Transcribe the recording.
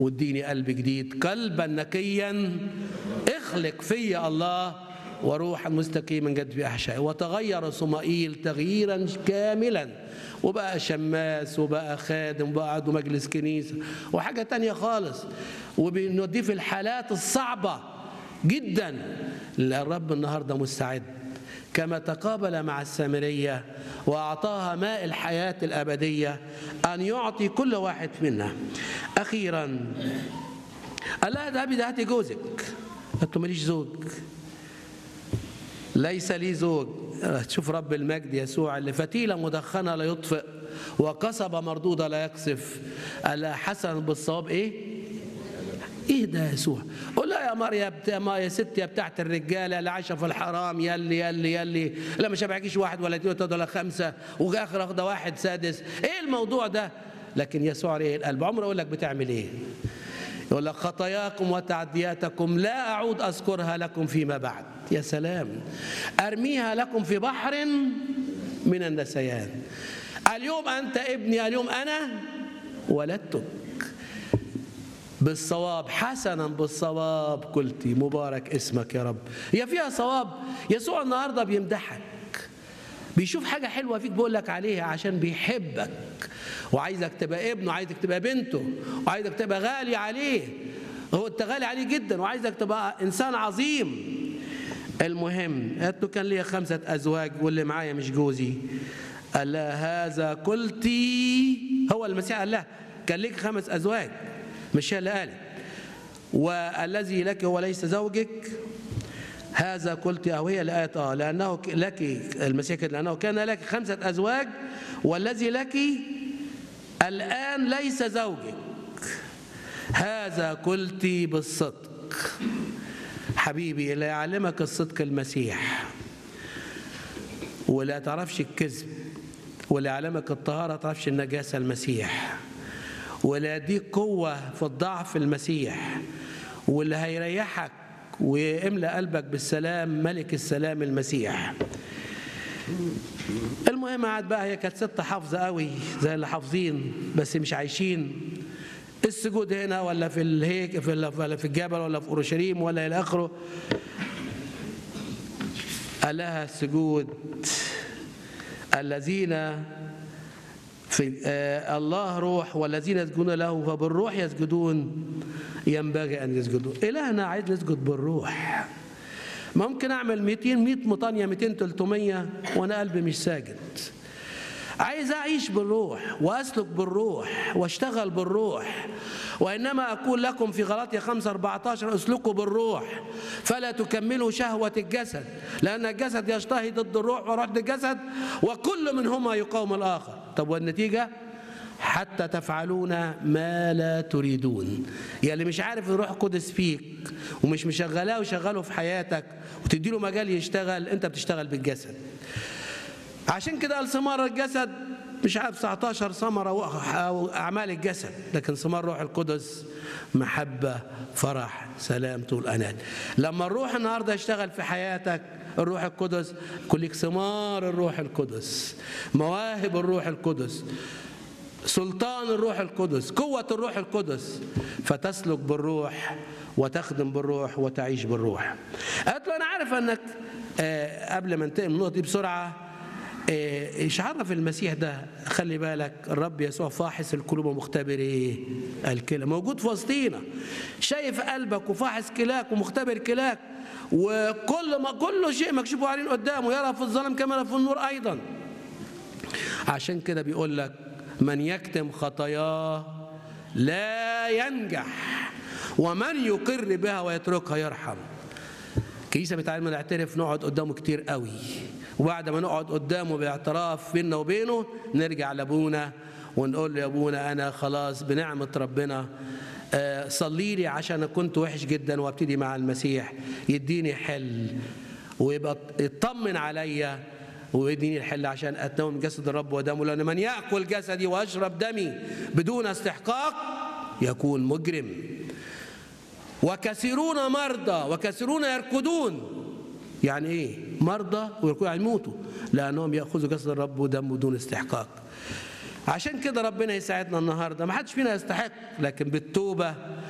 واديني قلب جديد قلبا نقيا اخلق في الله وروحا مستقيما جد في احشائي وتغير صمائيل تغييرا كاملا وبقى شماس وبقى خادم وبقى عضو مجلس كنيسه وحاجه تانية خالص وبنوديه في الحالات الصعبه جدا الرب النهارده مستعد كما تقابل مع السامرية وأعطاها ماء الحياة الأبدية أن يعطي كل واحد منا أخيرا قال لها ده ده هاتي جوزك قالت له ماليش زوج ليس لي زوج شوف رب المجد يسوع اللي فتيلة مدخنة لا يطفئ وقصبة مردودة لا يقصف قال لها حسن بالصواب إيه ايه ده يا يسوع قول لها يا مريم بتا ما يا ست يا بتاعت الرجاله اللي عايشه في الحرام يلي يلي يلي لا ما شبعكيش واحد ولا اثنين ولا خمسه واخر اخده واحد سادس ايه الموضوع ده لكن يسوع ايه القلب عمره يقول لك بتعمل ايه يقول لك خطاياكم وتعدياتكم لا اعود اذكرها لكم فيما بعد يا سلام ارميها لكم في بحر من النسيان اليوم انت ابني اليوم انا ولدتك بالصواب حسنا بالصواب قلت مبارك اسمك يا رب هي فيها صواب يسوع النهارده بيمدحك بيشوف حاجه حلوه فيك بيقول لك عليها عشان بيحبك وعايزك تبقى ابنه وعايزك تبقى بنته وعايزك تبقى غالي عليه هو انت غالي عليه جدا وعايزك تبقى انسان عظيم المهم قالت له كان ليا خمسه ازواج واللي معايا مش جوزي قال لها هذا قلتي هو المسيح قال لها كان ليك خمس ازواج مش هي اللي قالت والذي لك هو ليس زوجك هذا قلت أو هي اللي قالت اه لأنه لك المسيح كده لأنه كان لك خمسة أزواج والذي لك الآن ليس زوجك هذا قلت بالصدق حبيبي لا يعلمك الصدق المسيح ولا تعرفش الكذب ولا يعلمك الطهارة تعرفش النجاسة المسيح ولا يديك قوة في الضعف المسيح واللي هيريحك ويملأ قلبك بالسلام ملك السلام المسيح المهم قعد بقى هي كانت ست حافظة قوي زي اللي حافظين بس مش عايشين السجود هنا ولا في الهيك في ولا في الجبل ولا في اورشليم ولا الى اخره قال لها السجود الذين في آه الله روح والذين يسجدون له فبالروح يسجدون ينبغي ان يسجدوا الهنا عايز نسجد بالروح ممكن اعمل 200 100 مطانيه 200 300 وانا قلبي مش ساجد عايز اعيش بالروح واسلك بالروح واشتغل بالروح وانما اقول لكم في غلاطيا 5 14 اسلكوا بالروح فلا تكملوا شهوه الجسد لان الجسد يشتهي ضد الروح وروح ضد الجسد وكل منهما يقاوم الاخر طب والنتيجه حتى تفعلون ما لا تريدون يا اللي مش عارف الروح القدس فيك ومش مشغلاه وشغله في حياتك وتديله مجال يشتغل انت بتشتغل بالجسد عشان كده قال ثمار الجسد مش عارف 19 ثمرة أو أعمال الجسد لكن ثمار روح القدس محبة فرح سلام طول أنات لما الروح النهاردة يشتغل في حياتك الروح القدس كلك ثمار الروح القدس مواهب الروح القدس سلطان الروح القدس قوة الروح القدس فتسلك بالروح وتخدم بالروح وتعيش بالروح قالت له أنا عارف أنك آه قبل ما انتهي من النقطة دي بسرعة ايش عرف المسيح ده خلي بالك الرب يسوع فاحص القلوب ومختبر ايه الكلى موجود في وسطينا شايف قلبك وفاحص كلاك ومختبر كلاك وكل ما كل شيء مكشوف عليه قدامه يرى في الظلم كما يرى في النور ايضا عشان كده بيقول لك من يكتم خطاياه لا ينجح ومن يقر بها ويتركها يرحم كيسة بتعلمنا نعترف نقعد قدامه كتير قوي وبعد ما نقعد قدامه باعتراف بيننا وبينه نرجع لابونا ونقول له يا ابونا انا خلاص بنعمه ربنا صلي لي عشان كنت وحش جدا وابتدي مع المسيح يديني حل ويبقى يطمن عليا ويديني الحل عشان اتناول من جسد الرب ودمه لان من ياكل جسدي ويشرب دمي بدون استحقاق يكون مجرم وكثيرون مرضى وكثيرون يركضون يعني ايه مرضى ويركضوا يعني يموتوا لانهم ياخذوا جسد الرب ودمه دون استحقاق عشان كده ربنا يساعدنا النهارده ما حدش فينا يستحق لكن بالتوبه